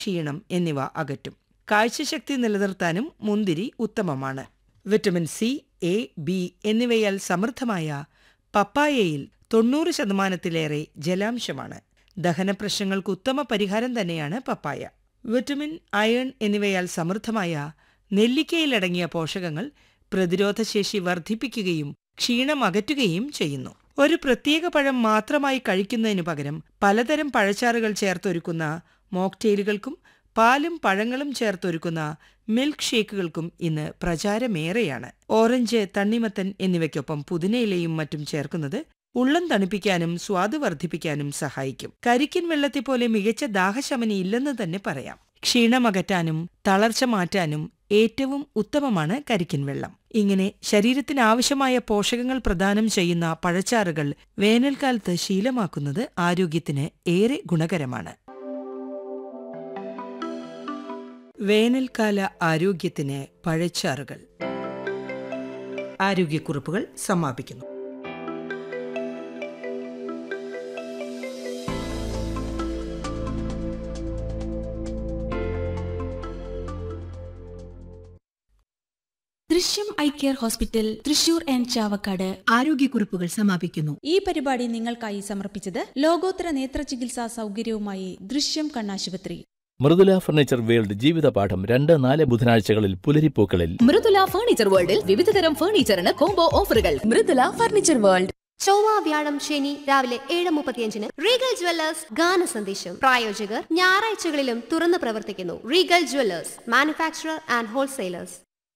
ക്ഷീണം എന്നിവ അകറ്റും കാഴ്ചശക്തി നിലനിർത്താനും മുന്തിരി ഉത്തമമാണ് വിറ്റമിൻ സി എ ബി എന്നിവയാൽ സമൃദ്ധമായ പപ്പായയിൽ തൊണ്ണൂറ് ശതമാനത്തിലേറെ ജലാംശമാണ് ദഹനപ്രശ്നങ്ങൾക്ക് ഉത്തമ പരിഹാരം തന്നെയാണ് പപ്പായ വിറ്റമിൻ അയൺ എന്നിവയാൽ സമൃദ്ധമായ നെല്ലിക്കയിലടങ്ങിയ പോഷകങ്ങൾ പ്രതിരോധശേഷി വർദ്ധിപ്പിക്കുകയും ക്ഷീണം അകറ്റുകയും ചെയ്യുന്നു ഒരു പ്രത്യേക പഴം മാത്രമായി കഴിക്കുന്നതിനു പകരം പലതരം പഴച്ചാറുകൾ ചേർത്തൊരുക്കുന്ന മോക്ടെയിലുകൾക്കും പാലും പഴങ്ങളും ചേർത്തൊരുക്കുന്ന മിൽക്ക് ഷേക്കുകൾക്കും ഇന്ന് പ്രചാരമേറെയാണ് ഓറഞ്ച് തണ്ണിമത്തൻ എന്നിവയ്ക്കൊപ്പം പുതിനയിലയും മറ്റും ചേർക്കുന്നത് ഉള്ളം തണുപ്പിക്കാനും സ്വാദ് വർദ്ധിപ്പിക്കാനും സഹായിക്കും കരിക്കിൻ വെള്ളത്തെ പോലെ മികച്ച ദാഹശമനി ഇല്ലെന്ന് തന്നെ പറയാം ക്ഷീണമകറ്റാനും തളർച്ച മാറ്റാനും ഏറ്റവും ഉത്തമമാണ് കരിക്കിൻ വെള്ളം ഇങ്ങനെ ശരീരത്തിന് ആവശ്യമായ പോഷകങ്ങൾ പ്രദാനം ചെയ്യുന്ന പഴച്ചാറുകൾ വേനൽക്കാലത്ത് ശീലമാക്കുന്നത് ആരോഗ്യത്തിന് ഏറെ ഗുണകരമാണ് വേനൽക്കാല ആരോഗ്യത്തിന് പഴച്ചാറുകൾ ആരോഗ്യക്കുറിപ്പുകൾ സമാപിക്കുന്നു Drishyam eye care hospital Thrissur and Chavakkad ആരോഗ്യക്കുറിപ്പുകൾ സമാപിക്കുന്നു ഈ പരിപാടി നിങ്ങൾക്കായി സമർപ്പിച്ചത് ലോകോത്തര നേത്ര ചികിത്സാ സൗകര്യവുമായി ദൃശ്യം കണ്ണാശുപത്രി മൃദുല ഫർണിച്ചർ വേൾഡ് ജീവിതപാഠം രണ്ട് നാല് ബുധനാഴ്ചകളിൽ പുലരിപ്പൂക്കളിൽ മൃദുല ഫർണിച്ചർ വേൾഡിൽ വിവിധതരം ഫർണിച്ചറിന് കോംബോ ഓഫറുകൾ മൃദുല ഫർണിച്ചർ വേൾഡ് ചൊവ്വ വ്യാഴം ശനി രാവിലെ ഏഴ് മുപ്പത്തിയഞ്ചിന് റീഗൽ ജ്വല്ലേഴ്സ് ഗാന സന്ദേശം പ്രായോജകർ ഞായറാഴ്ചകളിലും തുറന്നു പ്രവർത്തിക്കുന്നു regal jewellers manufacturer and wholesalers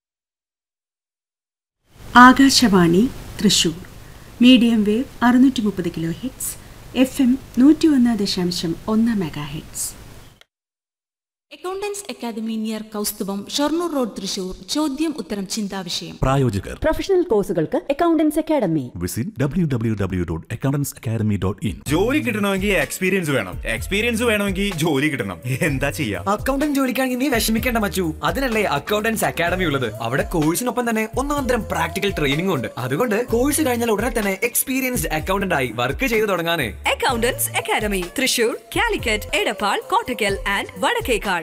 Akashvani Thrissur medium wave അറുന്നൂറ്റി മുപ്പത് കിലോ ഹിറ്റ്സ് എഫ് എം നൂറ്റി ഒന്ന് ദശാംശം ഒന്ന് mega hits accountants academy near Kausthubham Shoranur road Thrissur ചോദ്യം ഉത്തരം ചിന്താവിഷയം പ്രായോജകർ പ്രൊഫഷണൽ കോഴ്സുകൾക്ക് accountants academy visit W W W dot accountants academy dot in ജോലി കിട്ടണമെങ്കിൽ എക്സ്പീരിയൻസ് വേണം എക്സ്പീരിയൻസ് വേണമെങ്കിൽ ജോലി കിട്ടണം എന്താ ചെയ്യാ അക്കൗണ്ടന്റ് ജോലിക്കാണെങ്കിൽ നീ വിഷമിക്കേണ്ട മച്ചു അതിനല്ലേ അക്കൗണ്ടൻസ് അക്കാദമി ഉള്ളത് അവിടെ കോഴ്സിനൊപ്പം തന്നെ ഒന്നാം തരം പ്രാക്ടിക്കൽ ട്രെയിനിംഗ് ഉണ്ട് അതുകൊണ്ട് കോഴ്സ് കഴിഞ്ഞാൽ ഉടനെ തന്നെ എക്സ്പീരിയൻസ്ഡ് അക്കൗണ്ടന്റ് ആയി വർക്ക് ചെയ്തു തുടങ്ങാനേ accountants academy Thrissur Calicut Edappal Kottakkal and Vadakkekad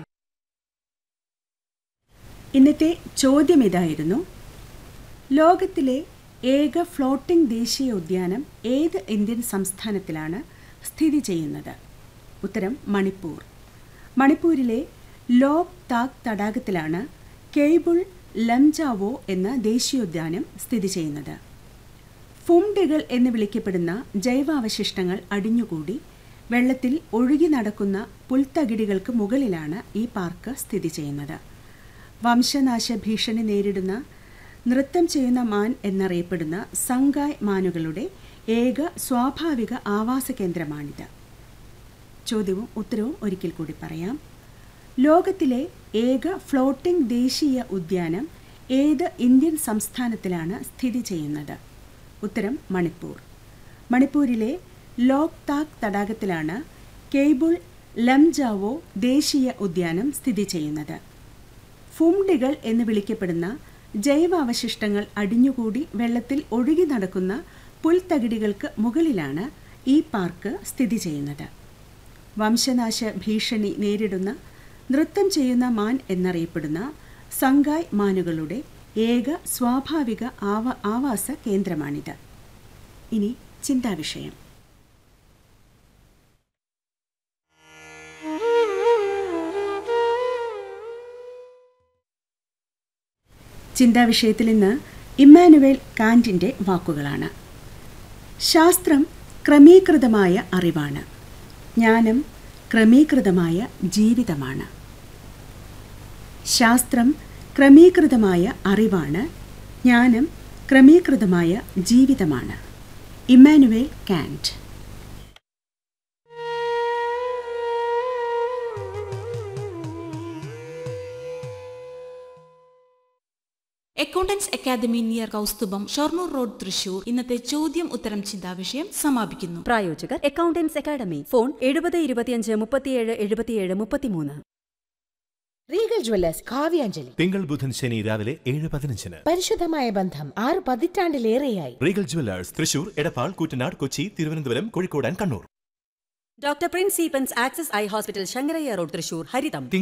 ഇന്നത്തെ ചോദ്യം ഇതായിരുന്നു ലോകത്തിലെ ഏക ഫ്ലോട്ടിംഗ് ദേശീയ ഉദ്യാനം ഏത് ഇന്ത്യൻ സംസ്ഥാനത്തിലാണ് സ്ഥിതി ചെയ്യുന്നത് ഉത്തരം മണിപ്പൂർ മണിപ്പൂരിലെ ലോക് താക് തടാകത്തിലാണ് കെയ്ബുൾ ലംജാവോ എന്ന ദേശീയോദ്യാനം സ്ഥിതി ചെയ്യുന്നത് ഫുംഡികൾ എന്ന് വിളിക്കപ്പെടുന്ന ജൈവാവശിഷ്ടങ്ങൾ അടിഞ്ഞുകൂടി വെള്ളത്തിൽ ഒഴുകി നടക്കുന്ന പുൽത്തകിടികൾക്ക് മുകളിലാണ് ഈ പാർക്ക് സ്ഥിതി ചെയ്യുന്നത് വംശനാശ ഭീഷണി നേരിടുന്ന നൃത്തം ചെയ്യുന്ന മാൻ എന്നറിയപ്പെടുന്ന സംഗായ് മാനുകളുടെ ഏക സ്വാഭാവിക ആവാസ കേന്ദ്രമാണിത് ചോദ്യവും ഉത്തരവും ഒരിക്കൽ കൂടി പറയാം ലോകത്തിലെ ഏക ഫ്ലോട്ടിംഗ് ദേശീയ ഉദ്യാനം ഏത് ഇന്ത്യൻ സംസ്ഥാനത്തിലാണ് സ്ഥിതി ചെയ്യുന്നത് ഉത്തരം മണിപ്പൂർ മണിപ്പൂരിലെ ലോക് താക് തടാകത്തിലാണ് കെയ്ബുൾ ലംജാവോ ദേശീയ ഉദ്യാനം സ്ഥിതി ചെയ്യുന്നത് ഫുംഡികൾ എന്ന് വിളിക്കപ്പെടുന്ന ജൈവാവശിഷ്ടങ്ങൾ അടിഞ്ഞുകൂടി വെള്ളത്തിൽ ഒഴുകി നടക്കുന്ന പുൽത്തകിടികൾക്ക് മുകളിലാണ് ഈ പാർക്ക് സ്ഥിതി ചെയ്യുന്നത് വംശനാശ ഭീഷണി നേരിടുന്ന നൃത്തം ചെയ്യുന്ന മാൻ എന്നറിയപ്പെടുന്ന സംഗായ് മാനുകളുടെ ഏക സ്വാഭാവിക ആവ ആവാസ കേന്ദ്രമാണിത് ഇനി ചിന്താവിഷയം ചിന്താവിഷയത്തിൽ ഇന്ന് ഇമ്മാനുവേൽ കാന്റിൻ്റെ വാക്കുകളാണ് ശാസ്ത്രം ക്രമീകൃതമായ അറിവാണ് ജ്ഞാനം ക്രമീകൃതമായ ജീവിതമാണ് ശാസ്ത്രം ക്രമീകൃതമായ അറിവാണ് ജ്ഞാനം ക്രമീകൃതമായ ജീവിതമാണ് Immanuel Kant accountants academy near Kausthubham Shoranur road Thrissur ഇന്നത്തെ ചോദ്യം ഉത്തരം ചിന്താവിഷയം സമാപിക്കുന്നു പ്രായോജകർ അക്കൗണ്ടൻസ് അക്കാദമി ഫോൺ എഴുപത് ഇരുപത്തിയഞ്ച് മുപ്പത്തിയേഴ് എഴുപത്തിയേഴ് മുപ്പത്തിമൂന്ന് റീഗൽ ജ്വല്ലേഴ്സ് കാവ്യാഞ്ജലി തിങ്കൾ ബുധൻ ശനി രാവിലെ ഏഴ് പതിനഞ്ചിന് പരിശുദ്ധമായ ബന്ധം ആറ് പതിറ്റാണ്ടിലേറെയായി regal jewellers Thrissur Edappal Koottanad Kochi Thiruvananthapuram Kozhikode and Kannur doctor prince സീപ്പൻസ് access eye hospital Sankaraiya road Thrissur ഹരിതം